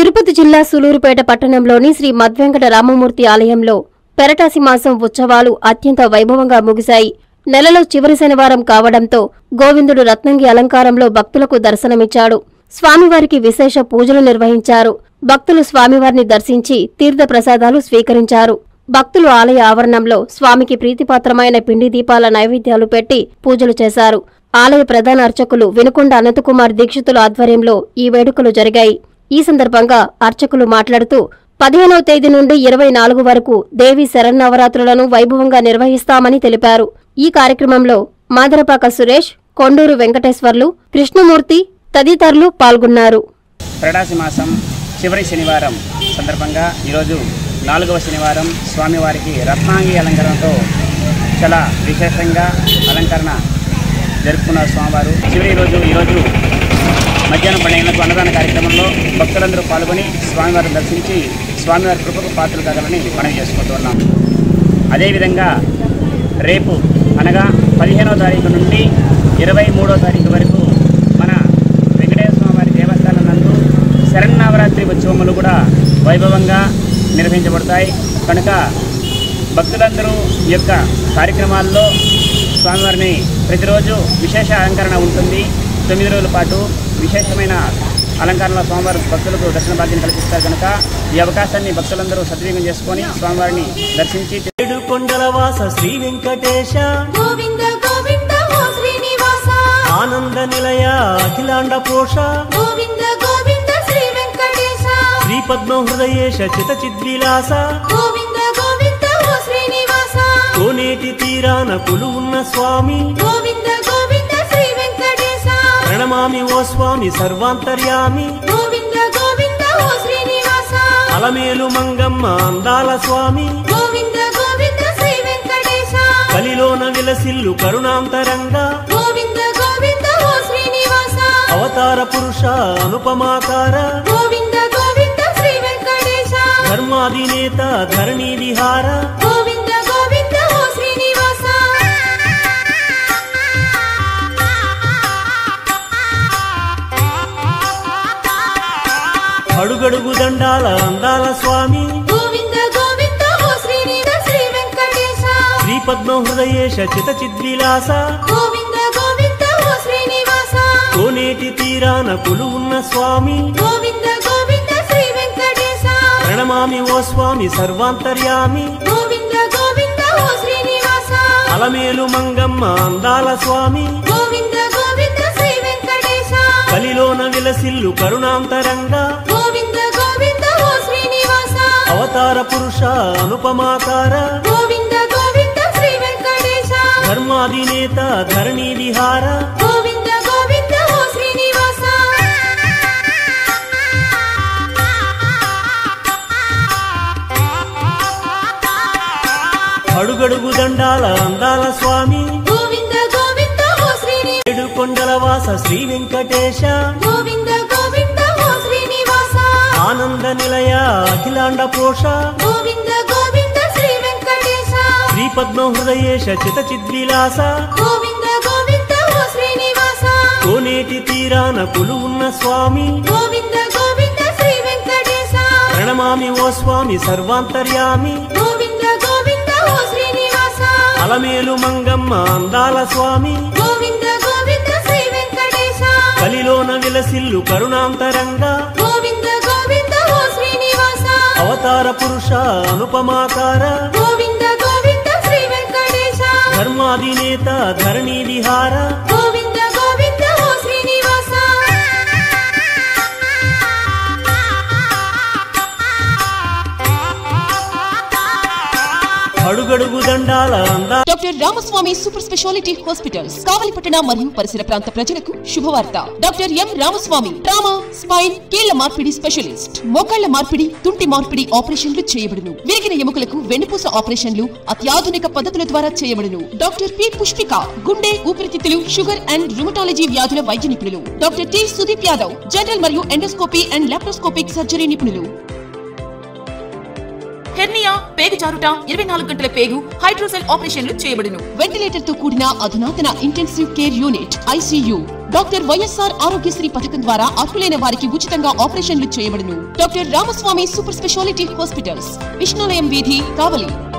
తిరుపతి జిల్లా సులూరుపేట పట్టణంలోని శ్రీ మద్వెంకట రామమూర్తి ఆలయంలో పెరటాసి మాసం ఉత్సవాలు అత్యంత వైభవంగా ముగిశాయి నెలలో చివరి శనివారం కావడంతో గోవిందుడు రత్నంగి అలంకారంలో భక్తులకు దర్శనమిచ్చాడు స్వామివారికి విశేష పూజలు నిర్వహించారు భక్తులు స్వామివారిని దర్శించి తీర్థ ప్రసాదాలు స్వీకరించారు భక్తులు ఆలయ ఆవరణంలో స్వామికి ప్రీతిపాత్రమైన పిండి దీపాల నైవేద్యాలు పెట్టి పూజలు చేశారు ఆలయ ప్రధాన అర్చకులు వినుకొండ అనంతకుమార్ దీక్షితుల ఆధ్వర్యంలో ఈ వేడుకలు జరిగాయి ఈ సందర్భంగా అర్చకులు మాట్లాడుతూ పదిహేనవ తేదీ నుండి ఇరవై నాలుగు వరకు దేవి శరన్నవరాత్రులను వైభవంగా నిర్వహిస్తామని తెలిపారు ఈ కార్యక్రమంలో మాదరపాక సురేష్ కొండూరు వెంకటేశ్వర్లు కృష్ణమూర్తి తదితరులు పాల్గొన్నారు ప్రడాసి మాసం చివరి శనివారం సందర్భంగా ఈరోజు నాలుగవ శనివారం స్వామివారికి రత్నాంగి అలంకరణతో చాలా విశేషంగా అలంకరణ జరుపుకున్నారు స్వామివారు చివరి రోజు ఈరోజు మధ్యాహ్నం పన్నెండుకు అన్నదాన కార్యక్రమంలో భక్తులందరూ పాల్గొని స్వామివారిని దర్శించి స్వామివారి కృపకు పాత్రలు కాగలని మనవి చేసుకుంటున్నాం అదేవిధంగా రేపు అనగా పదిహేనో తారీఖు నుండి ఇరవై మూడో తారీఖు వరకు మన వెంకటేశ్వర స్వామి వారి దేవస్థానం నందు శరన్నవరాత్రి ఉత్సవములు కూడా వైభవంగా నిర్వహించబడతాయి కనుక భక్తులందరూ ఈ యొక్క కార్యక్రమాల్లో స్వామివారిని ప్రతిరోజు విశేష అలంకరణ ఉంటుంది తొమ్మిది రోజుల పాటు విశేషమైన అలంకరణలో స్వామివారి భక్తులకు దర్శన భాగ్యం కల్పిస్తారు కనుక ఈ అవకాశాన్ని భక్తులందరూ సద్వినియోగం చేసుకొని స్వామివారిని దర్శించి ఏడు కొండల వాస శ్రీ వెంకటేశ గోవింద గోవింద ఓ శ్రీనివాస ఆనంద నిలయ అఖిలాండ పోష గోవింద గోవింద శ్రీ వెంకటేశ శ్రీ పద్మ హృదయేశ చిత చిద్విలాస గోవింద గోవింద ఓ శ్రీనివాస కోనేటి తీరాన కొలువున్న స్వామి గోవింద గోవింద శ్రీ వెంకటేశ ప్రణమామి ఓ స్వామి సర్వాంతర్యామి గోవింద గోవింద ఓ శ్రీనివాస అలమేలు మంగమ్మ అందాల స్వామి గోవింద గోవింద శ్రీ వెంకటేశ కలిలోన విలసిల్లు కరుణాంతరంగా గోవింద గోవింద ఓ శ్రీనివాస అవతార పురుష అనుపమాకార గోవింద గోవింద శ్రీ వెంకటేశ ధర్మాధినేత ధరణి విహార గోవింద గోవింద ఓ శ్రీనివాస అడుగడుగు దండాల అందాల స్వామి గోవింద గోవింద ఓ శ్రీనివాస శ్రీ వెంకటేశ శ్రీ పద్మ హృదయేశ చిత చిద్విలాస గోవింద గోవింద ఓ శ్రీనివాస కోనేటి తీరాన కొలువున్న స్వామి గోవింద గోవింద శ్రీ వెంకటేశ ప్రణమామి ఓ స్వామి సర్వాంతర్యామి గోవింద గోవింద ఓ శ్రీనివాస అలమేలు మంగమ్మ అందాల స్వామి గోవింద గోవింద శ్రీ వెంకటేశ కలిలోన విలసిల్లు కరుణాంతరంగా గోవింద గోవింద ఓ శ్రీనివాస అవతార పురుష అనుపమాకార గోవింద గోవింద శ్రీ వెంకటేశ ధర్మాధినేత ధరణి విహార గోవింద గోవింద ఓ శ్రీనివాస అడుగడుగు దండాల అందాల స్వామి గోవింద గోవింద ఓ శ్రీనివాస ఏడు కొండల వాస శ్రీ వెంకటేశ గోవింద గోవింద ఓ శ్రీనివాస ఆనంద నిలయ అఖిలాండ పోష గోవింద గోవింద శ్రీ వెంకటేశ శ్రీ పద్మ హృదయేశ చిత చిద్విలాస గోవింద గోవింద ఓ శ్రీనివాస కోనేటి తీరాన కొలువున్న స్వామి గోవింద గోవింద శ్రీ వెంకటేశ ప్రణమామి ఓ స్వామి సర్వాంతర్యామి గోవింద గోవింద ఓ శ్రీనివాస అలమేలు మంగమ్మ అందాల స్వామి గోవింద గోవింద శ్రీ వెంకటేశ కలిలోన విలసిల్లు కరుణాంతరంగా గోవింద గోవింద ఓ శ్రీనివాస అవతార పురుష అనుపమాకార గోవింద గోవింద శ్రీ వెంకటేశ ధర్మాధినేత ధరణి విహార గోవింద గోవింద ఓ శ్రీనివాస అడుగడుగు దండాల అందా doctor Ramaswamy super speciality hospitals కావలిపట్టణ మరియు పరిసర ప్రాంత ప్రజలకు శుభవార్త doctor M Ramaswamy trauma spine కీళ్ల మార్పిడి స్పెషలిస్ట్ మోకాళ్ల మార్పిడి తుంటి మార్పిడి ఆపరేషన్లు చేయబడును విరిగిన ఎముకలకు వెన్నుపూస ఆపరేషన్లు అత్యాధునిక పద్ధతుల ద్వారా చేయబడును డాక్టర్ పి పుష్పిక గుండె ఊపిరితిత్తులు షుగర్ అండ్ రుమటాలజీ వ్యాధుల వైద్య నిపుణులు doctor T Sudeep Yadav general మరియు ఎండోస్కోపీ అండ్ లాప్రోస్కోపిక్ సర్జరీ నిపుణులు హెర్నియా పేగు జారుట ఇరవై నాలుగు గంటల పేగు హైడ్రోసెల్ ఆపరేషన్లు చేయబడును వెంటిలేటర్ తో కూడిన అధునాతన intensive care unit ICU doctor YSR Aarogyasri పథకం ద్వారా అర్హులైన వారికి ఉచితంగా ఆపరేషన్లు చేయబడును doctor Ramaswamy super speciality hospitals Vishnulayam వీధి కావలి